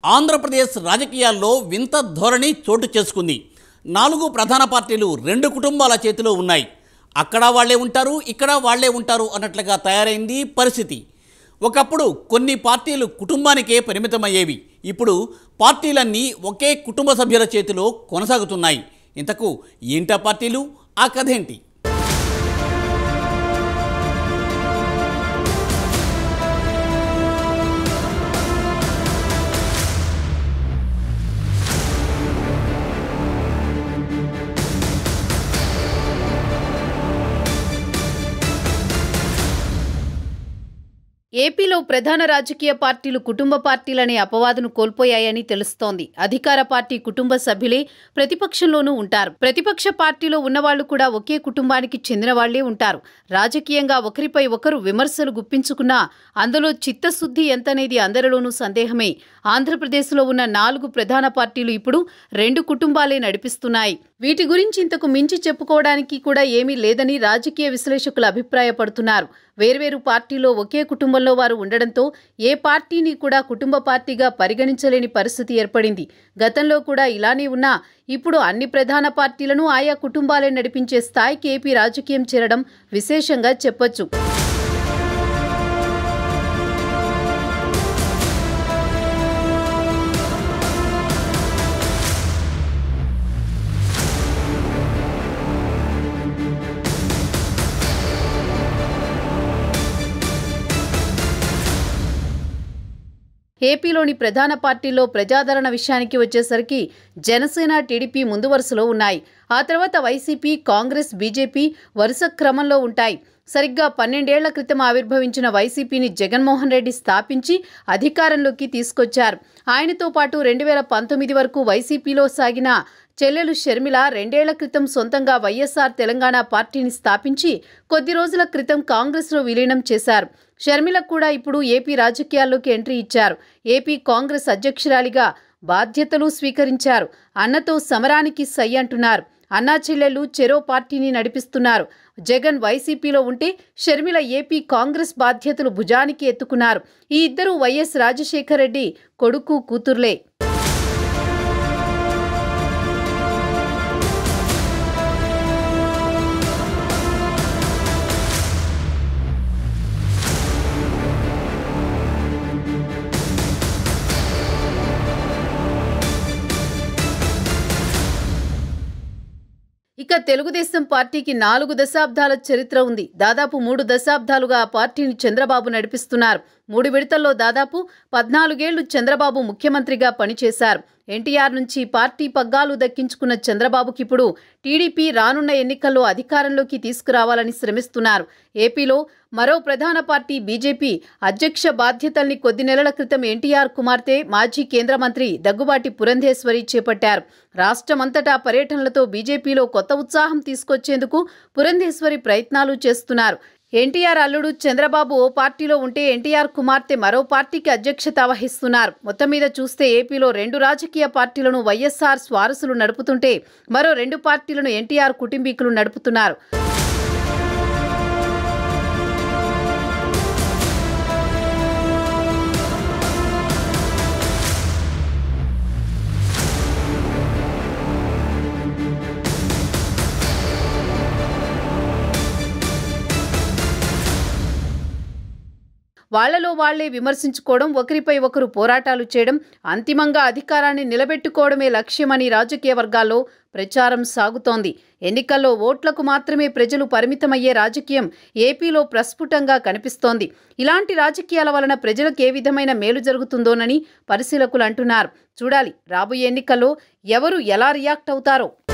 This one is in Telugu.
ఆంధ్రప్రదేశ్ రాజకీయాల్లో వింత ధోరణి చోటు చేసుకుంది నాలుగు ప్రధాన పార్టీలు రెండు కుటుంబాల చేతిలో ఉన్నాయి అక్కడ వాళ్ళే ఉంటారు ఇక్కడ వాళ్ళే ఉంటారు అన్నట్లుగా తయారైంది పరిస్థితి ఒకప్పుడు కొన్ని పార్టీలు కుటుంబానికే పరిమితమయ్యేవి ఇప్పుడు పార్టీలన్నీ ఒకే కుటుంబ సభ్యుల చేతిలో కొనసాగుతున్నాయి ఇంతకు ఏంటా పార్టీలు ఆ కథేంటి ఏపీలో ప్రధాన రాజకీయ పార్టీలు కుటుంబ పార్టీలనే అపవాదును కోల్పోయాయని తెలుస్తోంది అధికార పార్టీ కుటుంబ సభ్యులే ప్రతిపక్షంలోనూ ఉంటారు ప్రతిపక్ష పార్టీలో ఉన్నవాళ్లు కూడా ఒకే కుటుంబానికి చెందిన వాళ్లే ఉంటారు రాజకీయంగా ఒకరిపై ఒకరు విమర్శలు గుప్పించుకున్నా అందులో చిత్తశుద్ధి ఎంతనేది అందరిలోనూ సందేహమే ఆంధ్రప్రదేశ్లో ఉన్న నాలుగు ప్రధాన పార్టీలు ఇప్పుడు రెండు కుటుంబాలే నడిపిస్తున్నాయి వీటి గురించి ఇంతకు మించి చెప్పుకోవడానికి కూడా ఏమీ లేదని రాజకీయ విశ్లేషకులు అభిప్రాయపడుతున్నారు వేర్వేరు పార్టీలో ఒకే కుటుంబంలో వారు ఉండడంతో ఏ పార్టీని కూడా కుటుంబ పార్టీగా పరిగణించలేని పరిస్థితి ఏర్పడింది గతంలో కూడా ఇలానే ఉన్నా ఇప్పుడు అన్ని ప్రధాన పార్టీలను ఆయా కుటుంబాలే నడిపించే స్థాయికి ఏపీ రాజకీయం చేరడం విశేషంగా చెప్పొచ్చు ఏపీలోని ప్రధాన పార్టీల్లో ప్రజాదరణ విషయానికి వచ్చేసరికి జనసేన టీడీపీ ముందు వరుసలో ఉన్నాయి ఆ తర్వాత వైసీపీ కాంగ్రెస్ బీజేపీ వరుస క్రమంలో ఉంటాయి సరిగ్గా పన్నెండేళ్ల క్రితం ఆవిర్భవించిన వైసీపీని జగన్మోహన్ రెడ్డి స్థాపించి అధికారంలోకి తీసుకొచ్చారు ఆయనతో పాటు రెండు వేల పంతొమ్మిది వరకు వైసీపీలో సాగిన చెల్లెలు షర్మిల రెండేళ్ల క్రితం సొంతంగా వైఎస్ఆర్ తెలంగాణ పార్టీని స్థాపించి కొద్ది రోజుల క్రితం కాంగ్రెస్లో విలీనం చేశారు షర్మిల కూడా ఇప్పుడు ఏపీ రాజకీయాల్లోకి ఎంట్రీ ఇచ్చారు ఏపీ కాంగ్రెస్ అధ్యక్షురాలిగా బాధ్యతలు స్వీకరించారు అన్నతో సమరానికి సై అంటున్నారు అన్నా చెల్లెలు చెరో పార్టీని నడిపిస్తున్నారు జగన్ వైసీపీలో ఉంటే షర్మిల ఏపీ కాంగ్రెస్ బాధ్యతలు భుజానికి ఎత్తుకున్నారు ఈ ఇద్దరు వైఎస్ రాజశేఖర రెడ్డి కొడుకు కూతుర్లే ఇక తెలుగుదేశం పార్టీకి నాలుగు దశాబ్దాల చరిత్ర ఉంది దాదాపు మూడు దశాబ్దాలుగా ఆ పార్టీని చంద్రబాబు నడిపిస్తున్నారు మూడు విడతల్లో దాదాపు పద్నాలుగేళ్లు చంద్రబాబు ముఖ్యమంత్రిగా పనిచేశారు ఎన్టీఆర్ నుంచి పార్టీ పగ్గాలు దక్కించుకున్న చంద్రబాబుకి ఇప్పుడు టీడీపీ రానున్న ఎన్నికల్లో అధికారంలోకి తీసుకురావాలని శ్రమిస్తున్నారు ఏపీలో మరో ప్రధాన పార్టీ బీజేపీ అధ్యక్ష బాధ్యతల్ని కొద్ది నెలల క్రితం ఎన్టీఆర్ కుమార్తె మాజీ కేంద్ర మంత్రి దగ్గుబాటి పురంధేశ్వరి చేపట్టారు రాష్ట్రమంతటా పర్యటనలతో బీజేపీలో కొత్త ఉత్సాహం తీసుకొచ్చేందుకు పురంధేశ్వరి ప్రయత్నాలు చేస్తున్నారు ఎన్టీఆర్ అల్లుడు చంద్రబాబు ఓ పార్టీలో ఉంటే ఎన్టీఆర్ కుమార్తె మరో పార్టీకి అధ్యక్షత వహిస్తున్నారు మొత్తం మీద చూస్తే ఏపీలో రెండు రాజకీయ పార్టీలను వైఎస్ఆర్ స్వారసులు నడుపుతుంటే మరో రెండు పార్టీలను ఎన్టీఆర్ కుటుంబీకులు నడుపుతున్నారు వాళ్లలో వాళ్లే విమర్శించుకోవడం ఒకరిపై ఒకరు పోరాటాలు చేయడం అంతిమంగా అధికారాన్ని నిలబెట్టుకోవడమే లక్ష్యమని రాజకీయ వర్గాల్లో ప్రచారం సాగుతోంది ఎన్నికల్లో ఓట్లకు మాత్రమే ప్రజలు పరిమితమయ్యే రాజకీయం ఏపీలో ప్రస్ఫుటంగా కనిపిస్తోంది ఇలాంటి రాజకీయాల వలన ప్రజలకు ఏ విధమైన మేలు జరుగుతుందోనని పరిశీలకులు అంటున్నారు చూడాలి రాబోయే ఎన్నికల్లో ఎవరు ఎలా రియాక్ట్ అవుతారో